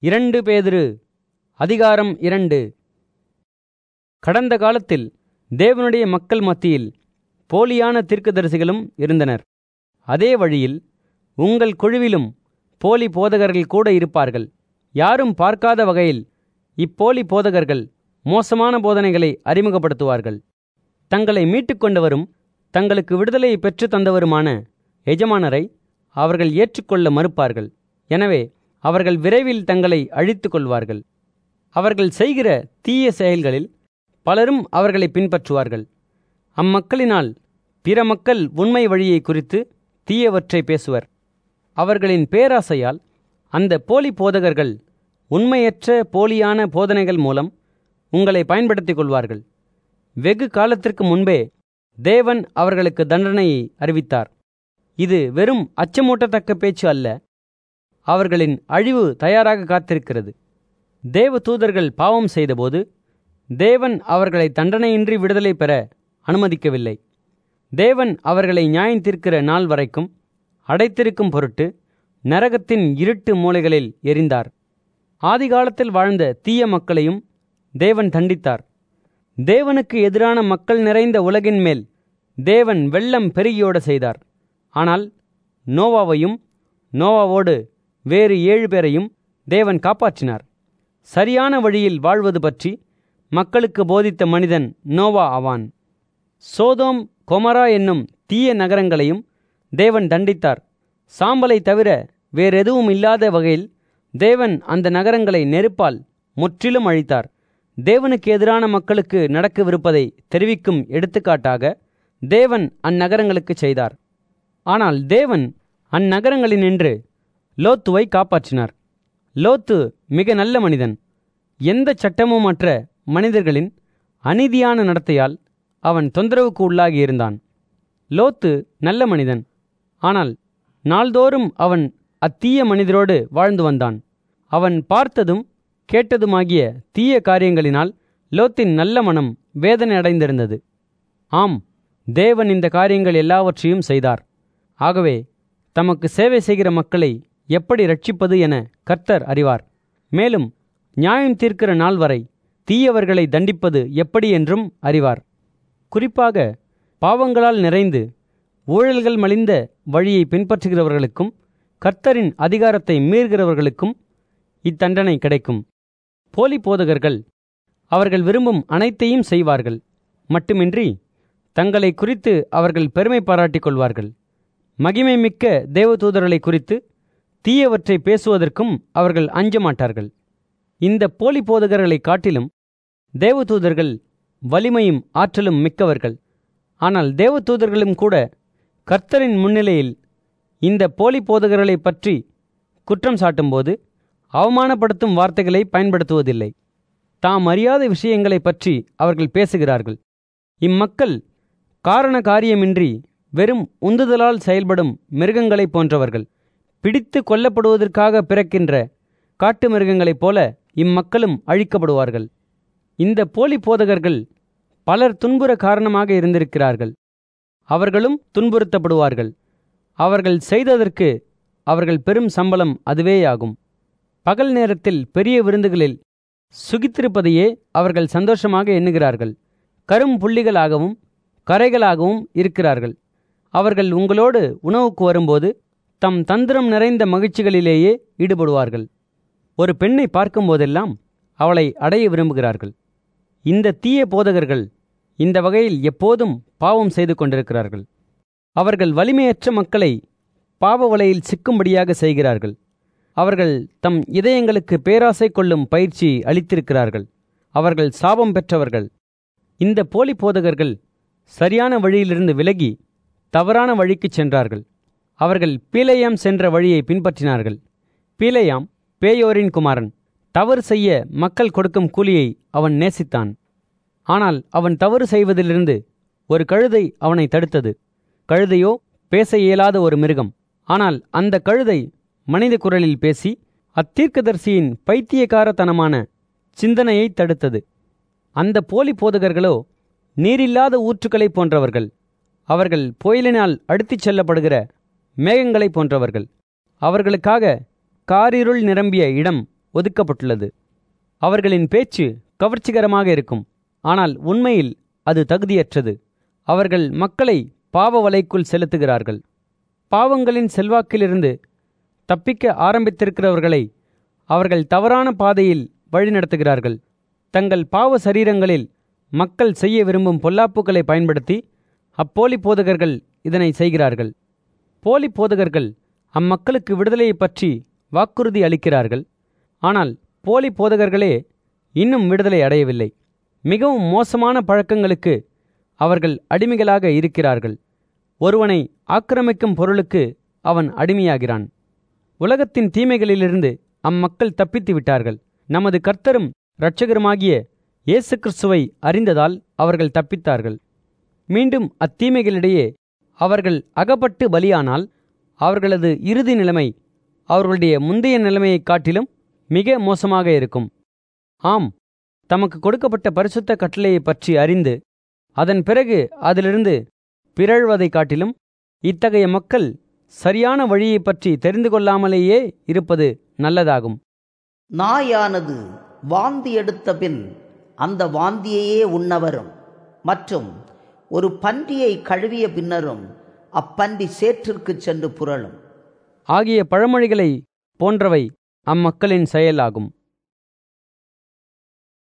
இரண்டு பேதிரு அதிகாரம் இரண்டு கடந்த காலத்தில் தேவனுடைய மக்கள் மத்தியில் போலியான தீர்க்கதரிசிகளும் இருந்தனர் அதே வழியில் உங்கள் குழுவிலும் போலி போதகர்கள் கூட இருப்பார்கள் யாரும் பார்க்காத வகையில் இப்போலி போதகர்கள் மோசமான போதனைகளை அறிமுகப்படுத்துவார்கள் தங்களை மீட்டுக்கொண்டவரும் தங்களுக்கு விடுதலையை பெற்று தந்தவருமான எஜமானரை அவர்கள் ஏற்றுக்கொள்ள மறுப்பார்கள் எனவே அவர்கள் விரைவில் தங்களை அழித்து கொள்வார்கள் அவர்கள் செய்கிற தீய செயல்களில் பலரும் அவர்களை பின்பற்றுவார்கள் அம்மக்களினால் பிற மக்கள் உண்மை வழியை குறித்து தீயவற்றை பேசுவர் அவர்களின் பேராசையால் அந்த போலி போதகர்கள் உண்மையற்ற போலியான போதனைகள் மூலம் உங்களை பயன்படுத்திக் கொள்வார்கள் வெகு காலத்திற்கு முன்பே தேவன் அவர்களுக்கு தண்டனையை அறிவித்தார் இது வெறும் அச்சமூட்டத்தக்க பேச்சு அல்ல அவர்களின் அழிவு தயாராக காத்திருக்கிறது தேவ தூதர்கள் பாவம் செய்தபோது தேவன் அவர்களை தண்டனையின்றி விடுதலை பெற அனுமதிக்கவில்லை தேவன் அவர்களை நியாயந்தீர்க்கிற நாள் வரைக்கும் அடைத்திருக்கும் பொருட்டு நரகத்தின் இருட்டு மூலைகளில் எரிந்தார் ஆதிகாலத்தில் வாழ்ந்த தீய மக்களையும் தேவன் தண்டித்தார் தேவனுக்கு எதிரான மக்கள் நிறைந்த உலகின் மேல் தேவன் வெள்ளம் பெருகியோட செய்தார் ஆனால் நோவாவையும் நோவாவோடு வேறு ஏழு பேரையும் தேவன் காப்பாற்றினார் சரியான வழியில் வாழ்வது பற்றி மக்களுக்கு போதித்த மனிதன் நோவா ஆவான் சோதோம் கொமரா என்னும் தீய நகரங்களையும் தேவன் தண்டித்தார் சாம்பலை தவிர வேறெதுவும் இல்லாத வகையில் தேவன் அந்த நகரங்களை நெருப்பால் முற்றிலும் அழித்தார் தேவனுக்கு எதிரான மக்களுக்கு நடக்கவிருப்பதை தெரிவிக்கும் எடுத்துக்காட்டாக தேவன் அந்நகரங்களுக்கு செய்தார் ஆனால் தேவன் அந்நகரங்களினின்று லோத்துவை காப்பாற்றினார் லோத்து மிக நல்ல மனிதன் எந்த சட்டமும் அற்ற மனிதர்களின் அநீதியான நடத்தையால் அவன் தொந்தரவுக்கு உள்ளாகி இருந்தான் லோத்து நல்ல மனிதன் ஆனால் நாள்தோறும் அவன் அத்தீய மனிதரோடு வாழ்ந்து வந்தான் அவன் பார்த்ததும் கேட்டதுமாகிய தீய காரியங்களினால் லோத்தின் நல்ல மனம் வேதனை அடைந்திருந்தது ஆம் தேவன் இந்த காரியங்கள் எல்லாவற்றையும் செய்தார் ஆகவே தமக்கு சேவை செய்கிற மக்களை எப்படி ரட்சிப்பது என கர்த்தர் அறிவார் மேலும் நியாயம் தீர்க்கிற நாள் வரை தீயவர்களை தண்டிப்பது எப்படி என்றும் அறிவார் குறிப்பாக பாவங்களால் நிறைந்து ஊழல்கள் மலிந்த வழியை பின்பற்றுகிறவர்களுக்கும் கர்த்தரின் அதிகாரத்தை மீறுகிறவர்களுக்கும் இத்தண்டனை கிடைக்கும் போலி போதகர்கள் அவர்கள் விரும்பும் அனைத்தையும் செய்வார்கள் மட்டுமின்றி தங்களை குறித்து அவர்கள் பெருமை பாராட்டிக் கொள்வார்கள் மகிமை மிக்க தேவதூதர்களை குறித்து தீயவற்றை பேசுவதற்கும் அவர்கள் அஞ்ச மாட்டார்கள் இந்த போலி போதகர்களை காட்டிலும் தேவதூதர்கள் வலிமையும் ஆற்றலும் மிக்கவர்கள் ஆனால் தேவதூதர்களும் கூட கர்த்தரின் முன்னிலையில் இந்த போலி போதகர்களை பற்றி குற்றம் சாட்டும்போது அவமானப்படுத்தும் வார்த்தைகளை பயன்படுத்துவதில்லை தாம் அறியாத விஷயங்களை பற்றி அவர்கள் பேசுகிறார்கள் இம்மக்கள் காரண காரியமின்றி வெறும் உந்துதலால் செயல்படும் மிருகங்களைப் போன்றவர்கள் பிடித்து கொல்லப்படுவதற்காக பிறக்கின்ற காட்டு மிருகங்களைப் போல இம்மக்களும் அழிக்கப்படுவார்கள் இந்த போலி போதகர்கள் பலர் துன்புற காரணமாக இருந்திருக்கிறார்கள் அவர்களும் துன்புறுத்தப்படுவார்கள் அவர்கள் செய்ததற்கு அவர்கள் பெரும் சம்பளம் அதுவேயாகும் பகல் நேரத்தில் பெரிய விருந்துகளில் சுகித்திருப்பதையே அவர்கள் சந்தோஷமாக எண்ணுகிறார்கள் கரும் புள்ளிகளாகவும் கரைகளாகவும் இருக்கிறார்கள் அவர்கள் உங்களோடு உணவுக்கு வரும்போது தம் தந்திரம் நிறைந்த மகிழ்ச்சிகளிலேயே ஈடுபடுவார்கள் ஒரு பெண்ணை பார்க்கும்போதெல்லாம் அவளை அடைய விரும்புகிறார்கள் இந்த தீய போதகர்கள் இந்த வகையில் எப்போதும் பாவம் செய்து கொண்டிருக்கிறார்கள் அவர்கள் வலிமையற்ற மக்களை பாவ வலையில் சிக்கும்படியாக செய்கிறார்கள் அவர்கள் தம் இதயங்களுக்கு பேராசை கொள்ளும் பயிற்சி அளித்திருக்கிறார்கள் அவர்கள் சாபம் பெற்றவர்கள் இந்த போலி போதகர்கள் சரியான வழியிலிருந்து விலகி தவறான வழிக்குச் சென்றார்கள் அவர்கள் பீலையாம் சென்ற வழியை பின்பற்றினார்கள் பீலையாம் பேயோரின் குமாரன் தவறு செய்ய மக்கள் கொடுக்கும் கூலியை அவன் நேசித்தான் ஆனால் அவன் தவறு செய்வதிலிருந்து ஒரு கழுதை அவனை தடுத்தது கழுதையோ பேச இயலாத ஒரு மிருகம் ஆனால் அந்த கழுதை மனித குரலில் பேசி அத்தீர்க்கதரிசியின் பைத்தியக்காரத்தனமான சிந்தனையை தடுத்தது அந்த போலி போதகர்களோ நீரில்லாத ஊற்றுக்களைப் போன்றவர்கள் அவர்கள் புயலினால் அடித்துச் செல்லப்படுகிற மேகங்களைப் போன்றவர்கள் அவர்களுக்காக காரிருள் நிரம்பிய இடம் ஒதுக்கப்பட்டுள்ளது அவர்களின் பேச்சு கவர்ச்சிகரமாக இருக்கும் ஆனால் உண்மையில் அது தகுதியற்றது அவர்கள் மக்களை பாவ வலைக்குள் செலுத்துகிறார்கள் பாவங்களின் செல்வாக்கிலிருந்து தப்பிக்க ஆரம்பித்திருக்கிறவர்களை அவர்கள் தவறான பாதையில் வழிநடத்துகிறார்கள் தங்கள் பாவ சரீரங்களில் மக்கள் செய்ய விரும்பும் பொல்லாப்புகளை பயன்படுத்தி அப்போலி போதகர்கள் இதனை செய்கிறார்கள் போலி போதகர்கள் அம்மக்களுக்கு விடுதலையை பற்றி வாக்குறுதி அளிக்கிறார்கள் ஆனால் போலி போதகர்களே இன்னும் விடுதலை அடையவில்லை மிகவும் மோசமான பழக்கங்களுக்கு அவர்கள் அடிமைகளாக இருக்கிறார்கள் ஒருவனை ஆக்கிரமிக்கும் பொருளுக்கு அவன் அடிமையாகிறான் உலகத்தின் தீமைகளிலிருந்து அம்மக்கள் தப்பித்து விட்டார்கள் நமது கர்த்தரும் இரட்சகருமாகிய இயேசு கிறிஸ்துவை அறிந்ததால் அவர்கள் தப்பித்தார்கள் மீண்டும் அத்தீமைகளிடையே அவர்கள் அகப்பட்டு பலியானால் அவர்களது இறுதி நிலைமை அவர்களுடைய முந்தைய நிலைமையைக் காட்டிலும் மிக மோசமாக இருக்கும் ஆம் தமக்கு கொடுக்கப்பட்ட பரிசுத்த கட்டளையை பற்றி அறிந்து அதன் பிறகு அதிலிருந்து பிறழ்வதைக் காட்டிலும் இத்தகைய மக்கள் சரியான வழியை பற்றி தெரிந்து கொள்ளாமலேயே இருப்பது நல்லதாகும் நாயானது வாந்தி எடுத்த பின் அந்த வாந்தியையே உண்ணவரும் மற்றும் ஒரு பன்றியை கழுவிய பின்னரும் அப்பன்றி சேற்றிற்குச் சென்று புரளும் ஆகிய பழமொழிகளை போன்றவை அம்மக்களின் செயலாகும்